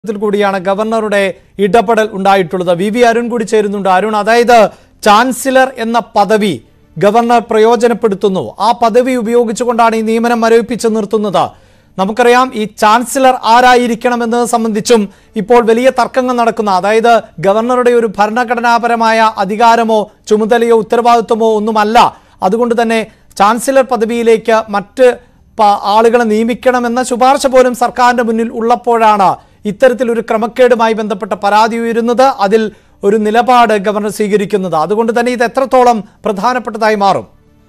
ത്തിൽ കൂടിയാണ് ഗവർണറുടെ ഇടപെടൽ ഉണ്ടായിട്ടുള്ളത് വി വി അരുൺ കൂടി ചേരുന്നുണ്ട് അരുൺ അതായത് ചാൻസലർ എന്ന പദവി ഗവർണർ പ്രയോജനപ്പെടുത്തുന്നു ആ പദവി ഉപയോഗിച്ചുകൊണ്ടാണ് ഈ നിയമനം മരവിപ്പിച്ച് നിർത്തുന്നത് നമുക്കറിയാം ഈ ചാൻസലർ ആരായിരിക്കണമെന്നത് സംബന്ധിച്ചും ഇപ്പോൾ വലിയ തർക്കങ്ങൾ നടക്കുന്ന അതായത് ഗവർണറുടെ ഒരു ഭരണഘടനാപരമായ അധികാരമോ ചുമതലയോ ഉത്തരവാദിത്വമോ ഒന്നുമല്ല അതുകൊണ്ട് തന്നെ ചാൻസലർ പദവിയിലേക്ക് മറ്റ് പ- ആളുകളെ നിയമിക്കണമെന്ന ശുപാർശ പോലും സർക്കാരിന്റെ മുന്നിൽ ഉള്ളപ്പോഴാണ് ഇത്തരത്തിലൊരു ക്രമക്കേടുമായി ബന്ധപ്പെട്ട പരാതി ഉയരുന്നത് അതിൽ ഒരു നിലപാട് ഗവർണർ സ്വീകരിക്കുന്നത് അതുകൊണ്ട് തന്നെ ഇത് എത്രത്തോളം പ്രധാനപ്പെട്ടതായി മാറും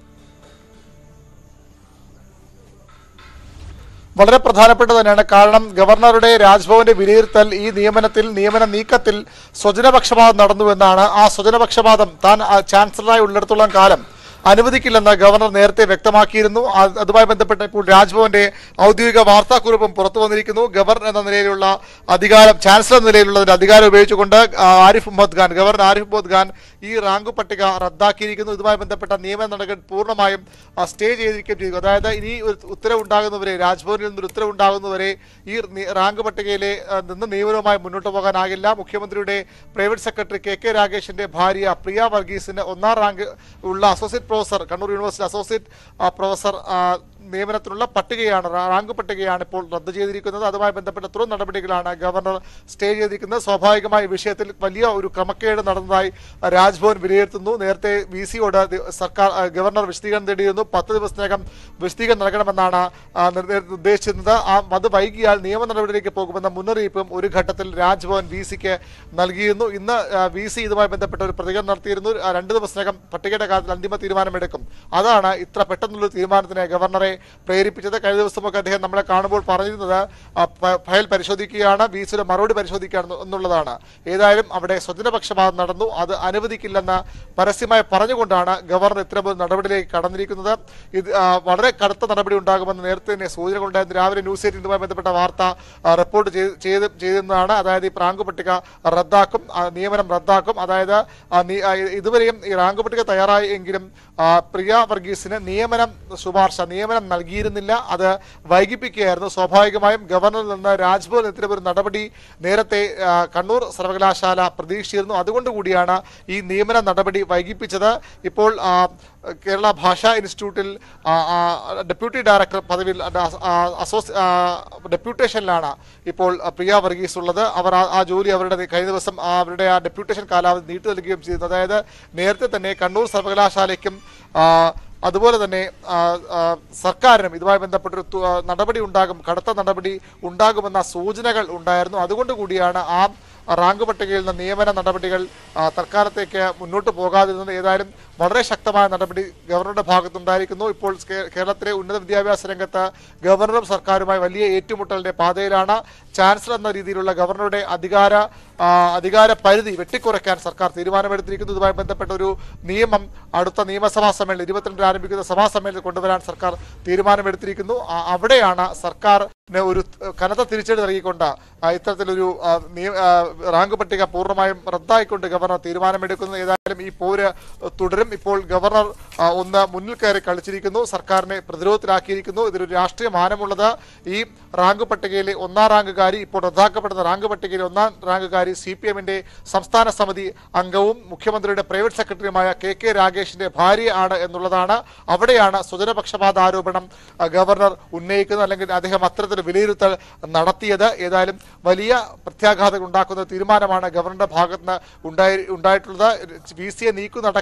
വളരെ പ്രധാനപ്പെട്ട തന്നെയാണ് കാരണം ഗവർണറുടെ രാജ്ഭവന്റെ വിലയിരുത്തൽ ഈ നിയമനത്തിൽ നിയമന നീക്കത്തിൽ സ്വജനപക്ഷപാതം നടന്നുവെന്നാണ് ആ സ്വജനപക്ഷപാതം താൻ ആ ചാൻസലറായി ഉള്ളിടത്തോളം കാലം അനുവദിക്കില്ലെന്ന് ഗവർണർ നേരത്തെ വ്യക്തമാക്കിയിരുന്നു അത് അതുമായി ബന്ധപ്പെട്ട് ഇപ്പോൾ രാജ്ഭവന്റെ ഔദ്യോഗിക വാർത്താക്കുറിപ്പും പുറത്തു വന്നിരിക്കുന്നു ഗവർണർ എന്ന നിലയിലുള്ള അധികാരം ചാൻസലർ എന്ന നിലയിലുള്ളതിന്റെ അധികാരം ഉപയോഗിച്ചുകൊണ്ട് ആ, ആരിഫ് മുഹമ്മദ് ഖാൻ ഗവർണർ ആരിഫ് മുഹമ്മദ് ഖാൻ ഈ റാങ്ക് പട്ടിക റദ്ദാക്കിയിരിക്കുന്നു ഇതുമായി ബന്ധപ്പെട്ട നിയമന നടപടി പൂർണ്ണമായും ആ, സ്റ്റേ ചെയ്തിരിക്കുകയും ചെയ്തു അതായത് ഇനി ഒരു ഉത്തരവുണ്ടാകുന്നവരെ രാജ്ഭവനിൽ നിന്നൊരു ഉത്തരവുണ്ടാകുന്നവരെ ഈ നി- റാങ്ക് പട്ടികയിലെ ആ, നിന്ന് നിയമനവുമായി മുന്നോട്ട് പോകാനാകില്ല മുഖ്യമന്ത്രിയുടെ പ്രൈവറ്റ് സെക്രട്ടറി കെ കെ രാഗേഷിന്റെ ഭാര്യ പ്രിയ വർഗീസിന് ഒന്നാം റാങ്ക് ഉള്ള associate professor Kannur university associate ആ, പ്രൊഫസർ ആ, നിയമനത്തിനുള്ള പട്ടികയാണ് റാ- റാങ്ക് പട്ടികയാണ് ഇപ്പോൾ റദ്ദ് ചെയ്തിരിക്കുന്നത് അതുമായി ബന്ധപ്പെട്ട തുടർ നടപടികളാണ് ഗവർണർ സ്റ്റേ ചെയ്തിരിക്കുന്നത് സ്വാഭാവികമായി ഈ വിഷയത്തിൽ വലിയ ഒരു ക്രമക്കേട് നടന്നതായി രാജ്ഭവൻ വിലയിരുത്തുന്നു നേരത്തെ വി സിയോട് സർക്കാർ ആ, ഗവർണർ വിശദീകരണം തേടിയിരുന്നു പത്ത് ദിവസത്തിനകം വിശദീകരണം നൽകണമെന്നാണ് ആ, നിർദ്ദേ- നിർദ്ദേശിച്ചിരുന്നത് ആ അത് വൈകിയാൽ നിയമ നടപടിയിലേക്ക് പോകുമെന്ന മുന്നറിയിപ്പും ഒരു ഘട്ടത്തിൽ രാജ്ഭവൻ വി സിക്ക് നൽകിയിരുന്നു ഇന്ന് വി സി ഇതുമായി ബന്ധപ്പെട്ട ഒരു പ്രതികരണം നടത്തിയിരുന്നു ആ, രണ്ട് ദിവസത്തിനകം പട്ടികയുടെ കാര്യത്തിൽ അന്തിമ തീരുമാനമെടുക്കും അതാണ് ഇത്ര പെട്ടെന്നുള്ള തീരുമാനത്തിന് ഗവർണറെ പ്രേരിപ്പിച്ചത് കഴിഞ്ഞ ദിവസമൊക്കെ അദ്ദേഹം നമ്മളെ കാണുമ്പോൾ പറഞ്ഞിരുന്നത് ആ, ഫ- ഫയൽ പരിശോധിക്കുകയാണ് വി സിയുടെ മറുപടി പരിശോധിക്കുകയാണ് എന്നുള്ളതാണ് ഏതായാലും അവിടെ സ്വജനപക്ഷപാതം നടന്നു അത് അനുവദിക്കില്ലെന്ന് പരസ്യമായി പറഞ്ഞുകൊണ്ടാണ് ഗവർണർ ഇത്തരമൊരു നടപടിയിലേക്ക് കടന്നിരിക്കുന്നത് ഇത് ആ, വളരെ കടുത്ത നടപടി ഉണ്ടാകുമെന്ന് നേരത്തെ തന്നെ സൂചനകളുണ്ടായിരുന്നു രാവിലെ ന്യൂസ് എയ്റ്റീൻ ഇതുമായി ബന്ധപ്പെട്ട വാർത്ത ആ, റിപ്പോർട്ട് ചെയ്ത് ചെയ്ത് ചെയ്തിരുന്നതാണ് അതായത് ഈ റാങ്ക് പട്ടിക റദ്ദാക്കും ആ, നിയമനം റദ്ദാക്കും അതായത് ആ, നി- ആ, ഇതുവരെയും ഈ റാങ്ക് പട്ടിക തയ്യാറായി എങ്കിലും ആ, പ്രിയ വർഗീസിന് നിയമനം ശുപാർശ നിയമനം നൽകിയിരുന്നില്ല അത് വൈകിപ്പിക്കുകയായിരുന്നു സ്വാഭാവികമായും ഗവർണറിൽ നിന്ന് രാജ്ഭവൻ ഇത്തരം ഒരു നടപടി നേരത്തെ ആ, കണ്ണൂർ സർവകലാശാല പ്രതീക്ഷിച്ചിരുന്നു അതുകൊണ്ട് കൂടിയാണ് ഈ നിയമന നടപടി വൈകിപ്പിച്ചത് ഇപ്പോൾ ആ, കേരള ഭാഷാ ഇൻസ്റ്റിറ്റ്യൂട്ടിൽ ആ, ആ, ഡെപ്യൂട്ടി ഡയറക്ടർ പദവിയിൽ അഡ- ആ, അസോസി ആ, ഡെപ്യൂട്ടേഷനിലാണ് ഇപ്പോൾ പ്രിയ വർഗീസ് ഉള്ളത് അവർ ആ- ആ ജോലി അവരുടെ കഴിഞ്ഞ ദിവസം ആ അവരുടെ ആ ഡെപ്യൂട്ടേഷൻ കാലാവധി നീട്ടി നൽകുകയും ചെയ്തു അതായത് നേരത്തെ തന്നെ കണ്ണൂർ സർവകലാശാലയ്ക്കും ആ, അതുപോലെ തന്നെ ആ, ആ, സർക്കാരിനും ഇതുമായി ബന്ധപ്പെട്ടൊരു തു- ആ, നടപടി ഉണ്ടാകും കടുത്ത നടപടി ഉണ്ടാകുമെന്ന സൂചനകൾ ഉണ്ടായിരുന്നു അതുകൊണ്ട് കൂടിയാണ് ആ റാങ്ക് പട്ടികയിൽ നിന്ന് നിയമന നടപടികൾ ആ, തൽക്കാലത്തേക്ക് മുന്നോട്ട് പോകാതിരുന്നത് ഏതായാലും വളരെ ശക്തമായ നടപടി ഗവർണറുടെ ഭാഗത്തുണ്ടായിരിക്കുന്നു ഇപ്പോൾ കേ- കേരളത്തിലെ ഉന്നത വിദ്യാഭ്യാസ രംഗത്ത് ഗവർണറും സർക്കാരുമായി വലിയ ഏറ്റുമുട്ടലിന്റെ പാതയിലാണ് ചാൻസലർ എന്ന രീതിയിലുള്ള ഗവർണറുടെ അധികാര ആ, അധികാര പരിധി വെട്ടിക്കുറയ്ക്കാൻ സർക്കാർ തീരുമാനമെടുത്തിരിക്കുന്നു ഇതുമായി ബന്ധപ്പെട്ട ഒരു നിയമം അടുത്ത നിയമസഭാ സമ്മേളനം ഇരുപത്തിരണ്ടിൽ ആരംഭിക്കുന്ന സഭാ സമ്മേളനത്തിൽ കൊണ്ടുവരാൻ സർക്കാർ തീരുമാനമെടുത്തിരിക്കുന്നു ആ- അവിടെയാണ് സർക്കാരിന് ഒരു കനത്ത തിരിച്ചടി നൽകിക്കൊണ്ട് ആ, ഇത്തരത്തിലൊരു ആ, നിയ- ആ, റാങ്ക് പട്ടിക പൂർണ്ണമായും റദ്ദായിക്കൊണ്ട് ഗവർണർ തീരുമാനമെടുക്കുന്നത് ഏതായാലും ഈ പോര് തുടരും ഇപ്പോൾ ഗവർണർ ആ, ഒന്ന് മുന്നിൽ കയറി കളിച്ചിരിക്കുന്നു സർക്കാരിനെ പ്രതിരോധത്തിലാക്കിയിരിക്കുന്നു ഇതിലൊരു രാഷ്ട്രീയ മാനമുള്ളത് ഈ റാങ്ക് പട്ടികയിലെ ഒന്നാം റാങ്കുകാരി ഇപ്പോൾ റദ്ദാക്കപ്പെടുന്ന റാങ്ക് പട്ടികയിലെ ഒന്നാം റാങ്കുകാരി സി പി എമ്മിന്റെ സംസ്ഥാന സമിതി അംഗവും മുഖ്യമന്ത്രിയുടെ പ്രൈവറ്റ് സെക്രട്ടറിയുമായ കെ കെ രാഗേഷിന്റെ ഭാര്യ ആണ് എന്നുള്ളതാണ് അവിടെയാണ് സ്വജനപക്ഷപാത ആരോപണം ആ, ഗവർണർ ഉന്നയിക്കുന്നത് അല്ലെങ്കിൽ അദ്ദേഹം അത്തരത്തിൽ വിലയിരുത്തൽ നടത്തിയത് ഏതായാലും വലിയ പ്രത്യാഘാതം ഉണ്ടാക്കുന്ന തീരുമാനമാണ് ഗവർണറുടെ ഭാഗത്ത് നിന്ന് ഉണ്ടായി ഉണ്ടായിട്ടുള്ളത് വി സിയെ നീക്കുന്ന